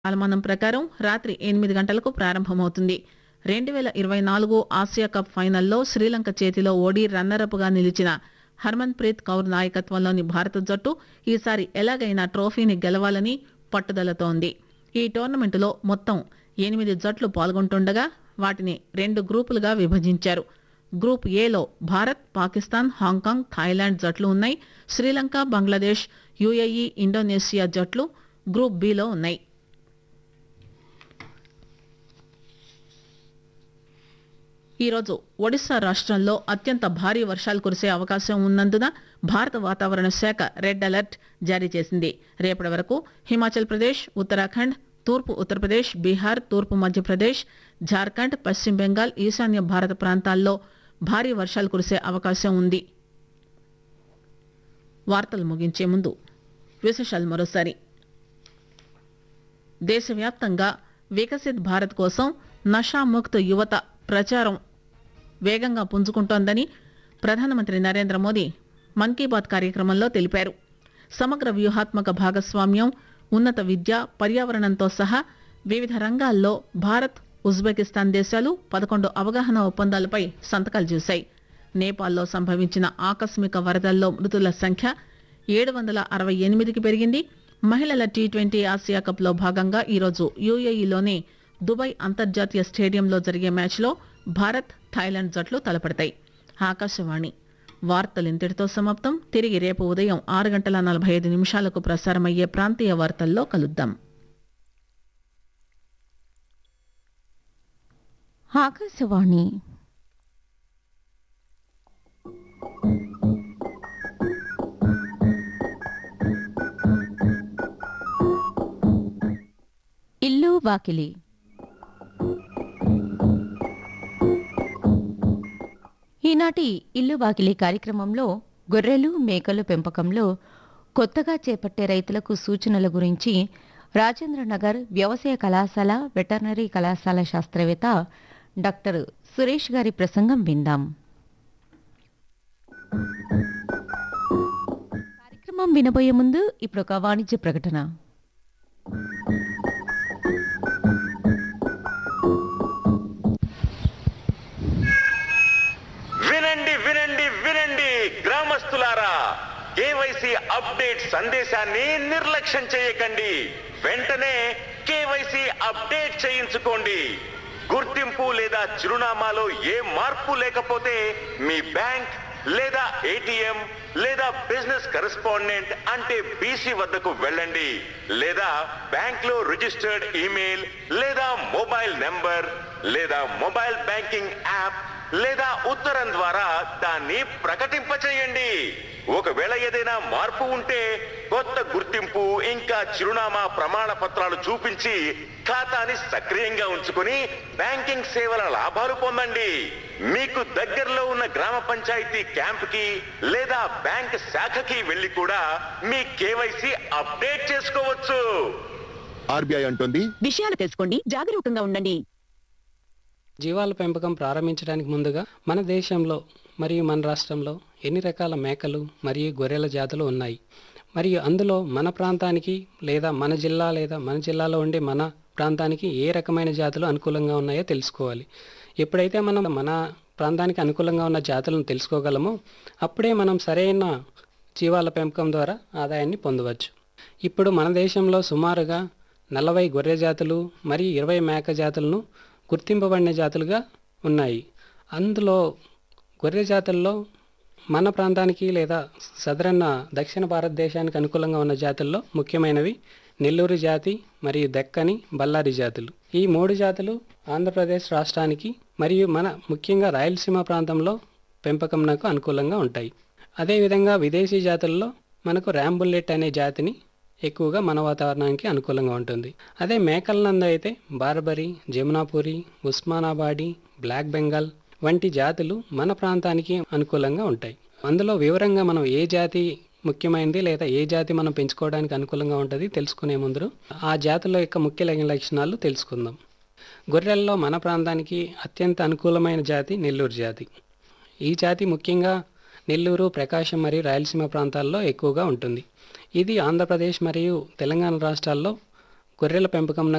కాలమానం ప్రకారం రాత్రి ఎనిమిది గంటలకు ప్రారంభమవుతుంది రెండు పేల ఇరవై నాలుగు ఆసియా కప్ ఫైనల్లో శ్రీలంక చేతిలో ఓడి రన్నరప్ గా నిలిచిన హర్మన్ ప్రీత్ కౌర్ నాయకత్వంలోని భారత జట్టు ఈసారి ఎలాగైనా ట్రోఫీని గెలవాలని పట్టుదలతో ఉంది ఈ టోర్నమెంటులో మొత్తం ఎనిమిది జట్లు పాల్గొంటుండగా వాటిని రెండు గ్రూపులుగా విభజించారు గ్రూప్ ఏలో భారత్ పాకిస్తాన్ హాంకాంగ్ థాయిలాండ్ జట్లు ఉన్నాయి శ్రీలంక బంగ్లాదేశ్ యుఏఈ ఇండోనేషియా జట్లు గ్రూప్ బిలో ఉన్నాయి ఈరోజు ఒడిశా రాష్ట్రంలో అత్యంత భారీ వర్షాలు కురిసే అవకాశం ఉన్నందున భారత వాతావరణ శాఖ రెడ్ అలర్ట్ జారీ చేసింది రేపటి వరకు హిమాచల్ ప్రదేశ్ ఉత్తరాఖండ్ తూర్పు ఉత్తరప్రదేశ్ బీహార్ తూర్పు మధ్యప్రదేశ్ జార్ఖండ్ పశ్చిమ బెంగాల్ ఈశాన్య భారత ప్రాంతాల్లో భారీ వర్షాలు కురిసే అవకాశం ఉంది వార్తలు ముగించే ముందు విశేషాలు మరోసారి దేశవ్యాప్తంగా వికసిత్ భారత్ కోసం నషాముక్త్ యువత ప్రచారం వేగంగా పుంజుకుంటోందని ప్రధానమంత్రి నరేంద్ర మోదీ మన్ కీ బాత్ కార్యక్రమంలో తెలిపారు సమగ్ర వ్యూహాత్మక భాగస్వామ్యం ఉన్నత విద్య పర్యావరణంతో సహా వివిధ రంగాల్లో భారత్ ఉజ్బెకిస్తాన్ దేశాలు పదకొండు అవగాహన ఒప్పందాలపై సంతకాలు చేశాయి నేపాల్లో సంభవించిన ఆకస్మిక వరదల్లో మృతుల సంఖ్య ఏడు వందల అరవై ఎనిమిదికి పెరిగింది మహిళల టీ ట్వంటీ ఆసియా కప్ లో భాగంగా ఈరోజు యూఏఈలోని దుబాయ్ అంతర్జాతీయ స్టేడియంలో జరిగే మ్యాచ్లో భారత్ థాయిలాండ్ జట్లు తలపడతాయి ఆకాశవాణి వార్తలు ఇంతటితో సమాప్తం తిరిగి రేపు ఉదయం ఆరు గంటల నలభై ఐదు నిమిషాలకు ప్రసారమయ్యే ప్రాంతీయ వార్తల్లో కలుద్దాం ఆకాశవాణి ఇల్లు వాకిలి ఈనాటి ఇల్లు వాకిలి కార్యక్రమంలో గొర్రెలు మేకలు పెంపకంలో కొత్తగా చేపట్టే రైతులకు సూచనల గురించి రాజేంద్రనగర్ వ్యవసాయ కళాశాల వెటర్నరీ కళాశాల శాస్త్రవేత్త డాక్టర్ సురేష్ గారి ప్రసంగం విందాం కార్యక్రమం వినబోయే ముందు ఇప్పుడు ఒక వాణిజ్య ప్రకటన వినండి వినండి వినండి గ్రామస్తులారా కేవైసీ అప్డేట్ సందేశాన్ని నిర్లక్ష్యం చేయకండి వెంటనే కేవైసీ అప్డేట్ చేయించుకోండి గుర్తింపు లేదా చిరునామాలో ఏ మార్పు లేకపోతే మీ బ్యాంక్ లేదా ఏటీఎం లేదా బిజినెస్ కరెస్పాండెంట్ అంటే బీసీ వద్దకు వెళ్ళండి లేదా బ్యాంక్ లో రిజిస్టర్డ్ ఈమెయిల్ లేదా మొబైల్ నెంబర్ లేదా మొబైల్ బ్యాంకింగ్ యాప్ లేదా ఉత్తరం ద్వారా దాన్ని ప్రకటింపచేయండి ఒకవేళ ఏదైనా మార్పు ఉంటే కొత్త గుర్తింపు ఇంకా చిరునామా ప్రమాణ పత్రాలు చూపించి ఖాతాని సక్రియంగా ఉంచుకుని బ్యాంకింగ్ సేవల లాభాలు పొందండి మీకు దగ్గరలో ఉన్న గ్రామ పంచాయతీ క్యాంప్ కి లేదా బ్యాంక్ శాఖకి వెళ్లి కూడా మీ కేవైసీ అప్డేట్ చేసుకోవచ్చు ఆర్బీఐ అంటుంది విషయాలు తెలుసుకోండి జాగరూకంగా ఉండండి జీవాల పెంపకం ప్రారంభించడానికి ముందుగా మన దేశంలో మరియు మన రాష్ట్రంలో ఎన్ని రకాల మేకలు మరియు గొర్రెల జాతులు ఉన్నాయి మరియు అందులో మన ప్రాంతానికి లేదా మన జిల్లా లేదా మన జిల్లాలో ఉండే మన ప్రాంతానికి ఏ రకమైన జాతులు అనుకూలంగా ఉన్నాయో తెలుసుకోవాలి ఎప్పుడైతే మనం మన ప్రాంతానికి అనుకూలంగా ఉన్న జాతులను తెలుసుకోగలమో అప్పుడే మనం సరైన జీవాల పెంపకం ద్వారా ఆదాయాన్ని పొందవచ్చు ఇప్పుడు మన దేశంలో సుమారుగా నలభై గొర్రె జాతులు మరియు ఇరవై మేక జాతులను గుర్తింపబడిన జాతులుగా ఉన్నాయి అందులో గొర్రె జాతుల్లో మన ప్రాంతానికి లేదా సదరన్న దక్షిణ భారతదేశానికి అనుకూలంగా ఉన్న జాతుల్లో ముఖ్యమైనవి నెల్లూరు జాతి మరియు దక్కని బళ్ళారి జాతులు ఈ మూడు జాతులు ఆంధ్రప్రదేశ్ రాష్ట్రానికి మరియు మన ముఖ్యంగా రాయలసీమ ప్రాంతంలో పెంపకంనకు అనుకూలంగా ఉంటాయి అదేవిధంగా విదేశీ జాతుల్లో మనకు ర్యాంబుల్లెట్ అనే జాతిని ఎక్కువగా మన వాతావరణానికి అనుకూలంగా ఉంటుంది అదే మేకల నందు అయితే బార్బరీ జమునాపురి ఉస్మానాబాడి బ్లాక్ బెంగాల్ వంటి జాతులు మన ప్రాంతానికి అనుకూలంగా ఉంటాయి అందులో వివరంగా మనం ఏ జాతి ముఖ్యమైనది లేదా ఏ జాతి మనం పెంచుకోవడానికి అనుకూలంగా ఉంటుంది తెలుసుకునే ముందు ఆ జాతుల యొక్క ముఖ్య లక్షణాలు తెలుసుకుందాం గొర్రెల్లో మన ప్రాంతానికి అత్యంత అనుకూలమైన జాతి నెల్లూరు జాతి ఈ జాతి ముఖ్యంగా నెల్లూరు ప్రకాశం మరియు రాయలసీమ ప్రాంతాల్లో ఎక్కువగా ఉంటుంది ఇది ఆంధ్రప్రదేశ్ మరియు తెలంగాణ రాష్ట్రాల్లో గొర్రెల పెంపకం